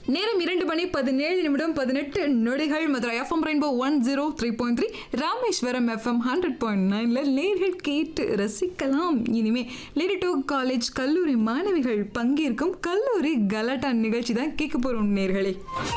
நேரம் இரண்டு மணி பதினேழு நிமிடம் பதினெட்டு நொடிகள் Madurai FM rainbow one zero three point three Rameswaram FM hundred point நைனில் நேர்கள் கேட்டு ரசிக்கலாம் இனிமே லேடி டோ காலேஜ் கல்லூரி மாணவிகள் பங்கேற்கும் கல்லூரி கலாட்டா நிகழ்ச்சி தான் கேட்க போகிறோம் நேர்களே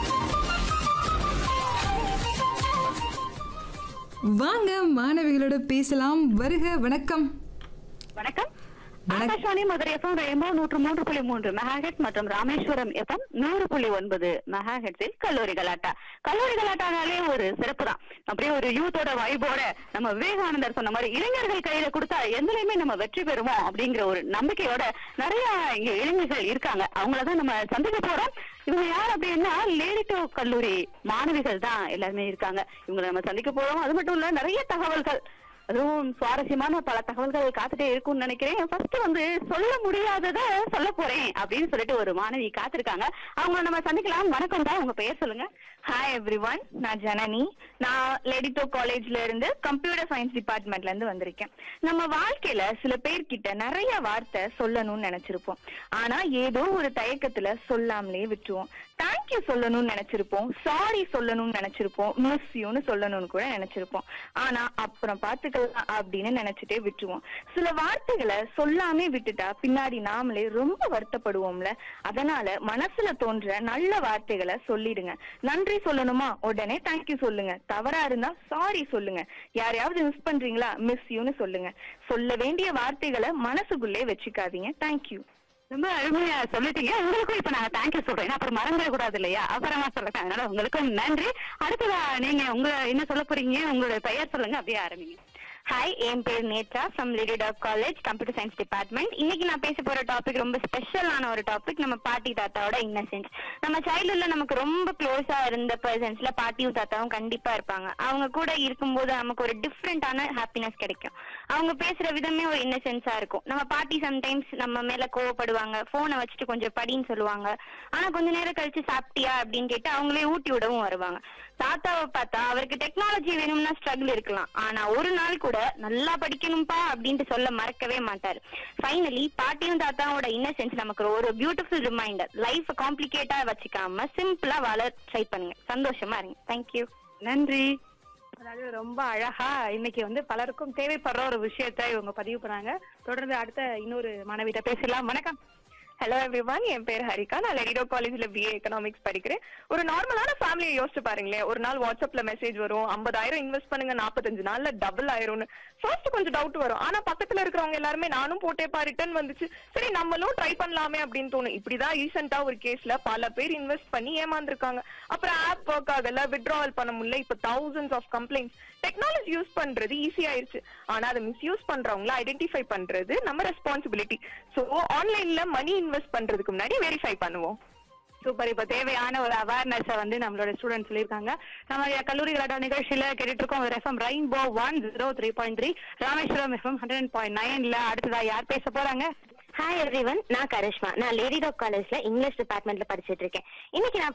வாங்க மாணவிகளோட பேசலாம் வருக வணக்கம் வணக்கம் வணக்கம். ஆகாஷவாணி மதுரை எஃப்எம் ரெயின்போ நூற்று மூன்று புள்ளி மூன்று மெகாஹெட் மற்றும் ராமேஸ்வரம் எஃப்எம் நூறு புள்ளி ஒன்பது மெகாஹெட்ஸில் கல்லூரி கலாட்டா கல்லூரி கலாட்டானாலே ஒரு சிறப்பு தான் அப்படியே ஒரு யூத்தோட வைபோட நம்ம விவேகானந்தர் சொன்ன மாதிரி இளைஞர்கள் கையில கொடுத்தா எதுலயுமே நம்ம வெற்றி பெறுவோம் அப்படிங்கிற ஒரு நம்பிக்கையோட நிறைய இங்க இளைஞர்கள் இருக்காங்க அவங்களதான் நம்ம சந்திக்க போறோம் இவங்க யார் அப்படின்னா லேடிட்டோ கல்லூரி மாணவிகள் தான் எல்லாருமே இருக்காங்க இவங்களை நம்ம சந்திக்க போறோம் அது மட்டும் இல்ல நிறைய தகவல்கள் அதுவும் சுவாரஸ்யமான பல தகவல்கள் காத்துட்டே இருக்கும்னு நினைக்கிறேன் ஃபர்ஸ்ட் வந்து சொல்ல முடியாதத சொல்ல போறேன் அப்படின்னு சொல்லிட்டு ஒரு மாணவி காத்திருக்காங்க அவங்க நம்ம சந்திக்கலாம் வணக்கம் தான் உங்க பெயர் சொல்லுங்க ஹாய் எவ்ரி ஒன் நான் ஜனனி நான் லேடிட்டோ காலேஜ்ல இருந்து கம்ப்யூட்டர் சயின்ஸ் டிபார்ட்மெண்ட்ல இருந்து வந்திருக்கேன் நம்ம வாழ்க்கையில சில பேர்கிட்ட நிறைய வார்த்தை சொல்லணும்னு நினைச்சிருப்போம் ஆனா ஏதோ ஒரு தயக்கத்துல சொல்லாமலே விட்டுருவோம் தேங்க்யூ சொல்லணும்னு நினைச்சிருப்போம் சாரி சொல்லணும்னு நினைச்சிருப்போம் மிஸ் யூன்னு சொல்லணும்னு கூட நினைச்சிருப்போம் ஆனா அப்புறம் பாத்துக்கலாம் அப்படின்னு நினைச்சிட்டே விட்டுருவோம் சில வார்த்தைகளை சொல்லாமே விட்டுட்டா பின்னாடி நாமளே ரொம்ப வருத்தப்படுவோம்ல அதனால மனசுல தோன்ற நல்ல வார்த்தைகளை சொல்லிடுங்க நன்றி சொல்லணுமா உடனே தேங்க்யூ சொல்லுங்க தவறா இருந்தா சாரி சொல்லுங்க யாரையாவது மிஸ் பண்றீங்களா மிஸ் யூன்னு சொல்லுங்க சொல்ல வேண்டிய வார்த்தைகளை மனசுக்குள்ளே வச்சுக்காதீங்க தேங்க்யூ ரொம்ப அருமையா சொல்லிட்டீங்க உங்களுக்கும் இப்ப நான் தேங்க்யூ சொல்றேன் ஏன்னா அப்புறம் மறந்துட கூடாது இல்லையா அப்புறமா சொல்லுங்க அதனால உங்களுக்கும் நன்றி அடுத்ததா நீங்க உங்க என்ன சொல்ல போறீங்க உங்களோட பெயர் சொல்லுங்க அப்படியே ஆரம்பிங்க ஹாய் என் பேர் Netra from Lady Doak college computer science department இன்னைக்கு நான் பேச போற டாபிக் ரொம்ப ஸ்பெஷலான ஒரு டாபிக் நம்ம பாட்டி தாத்தாவோட இன்னசென்ஸ் நம்ம சைல்ட்ஹுட்ல நமக்கு ரொம்ப க்ளோஸா இருந்த பர்சன்ஸ்ல பாட்டியும் தாத்தாவும் கண்டிப்பா இருப்பாங்க அவங்க கூட இருக்கும்போது நமக்கு ஒரு டிஃப்ரெண்டான ஹாப்பினஸ் கிடைக்கும் அவங்க பேசுற விதமே ஒரு இன்னசென்ஸா இருக்கும் நம்ம பாட்டி சம்டைம்ஸ் நம்ம மேல கோவப்படுவாங்க போனை வச்சுட்டு கொஞ்சம் படின்னு சொல்லுவாங்க ஆனா கொஞ்ச நேரம் கழிச்சு சாப்பிட்டியா அப்படின்னு கேட்டு அவங்களே ஊட்டி விடவும் வருவாங்க தாத்தாவை பார்த்தா அவருக்கு டெக்னாலஜி வேணும்னா ஸ்ட்ரகிள் இருக்கலாம் ஆனா ஒரு நாள் கூட நல்லா படிக்கணும்பா அப்படின்ட்டு சொல்ல மறக்கவே மாட்டாரு ஃபைனலி பாட்டியும் தாத்தாவோட இன்னசென்ஸ் நமக்கு ஒரு பியூட்டிஃபுல் ரிமைண்டர் லைஃப் காம்ப்ளிகேட்டா வச்சுக்காம சிம்பிளா வாழ ட்ரை பண்ணுங்க சந்தோஷமா இருங்க தேங்க்யூ நன்றி அதாவது ரொம்ப அழகா இன்னைக்கு வந்து பலருக்கும் தேவைப்படுற ஒரு விஷயத்த இவங்க பதிவு பண்ணாங்க தொடர்ந்து அடுத்த இன்னொரு மாணவிட்ட பேசலாம் வணக்கம் ஹலோ எவ்ரிவன் என் பேர் ஹரிகா நான் லெடிடோ காலேஜ்ல பிஏ எக்கனாமிக்ஸ் படிக்கிறேன் ஒரு நார்மலான ஃபேமிலியை யோசிச்சு பாருங்களேன் ஒரு நாள் வாட்ஸ்அப்ல மெசேஜ் வரும் ஐம்பதாயிரம் இன்வெஸ்ட் பண்ணுங்க நாற்பத்தஞ்சு நாள்ல டபுள் ஆயிரும்னு ஃபர்ஸ்ட் கொஞ்சம் டவுட் வரும் ஆனா பக்கத்துல இருக்கிறவங்க எல்லாருமே நானும் போட்டேப்பா ரிட்டர்ன் வந்துச்சு சரி நம்மளும் ட்ரை பண்ணலாமே அப்படின்னு தோணும் இப்படிதான் ரீசெண்டா ஒரு கேஸ்ல பல பேர் இன்வெஸ்ட் பண்ணி ஏமாந்துருக்காங்க அப்புறம் ஆப் ஒர்க் ஆகல வித்ட்ராவல் பண்ண முடியல இப்ப thousands of complaints technology use பண்றது ஈஸி ஆயிருச்சு ஆனா அதை மிஸ்யூஸ் பண்றவங்கள ஐடென்டிஃபை பண்றது நம்ம ரெஸ்பான்சிபிலிட்டி சோ ஆன்லைன்ல மணி இன்வெஸ்ட் பண்றதுக்கு முன்னாடி வெரிஃபை பண்ணுவோம் சூப்பர் இப்ப தேவையான ஒரு அவேர்னஸ் வந்து நம்மளோட ஸ்டூடெண்ட் சொல்லியிருக்காங்க நம்ம கல்லூரி கலாட்டா நிகழ்ச்சியில கேட்டுட்டு இருக்கோம் ஒரு FM rainbow one zero three point three Rameswaram FM hundred point நைன்ல அடுத்ததா யார் பேச போறாங்க ஹாய் எவ்ரிவன் நான் கரிஷ்மா நான் லேடி டாக் காலேஜ்ல இங்கிலீஷ் டிபார்ட்மெண்ட்ல படிச்சிட்டு இருக்கேன் இன்னைக்கு நான்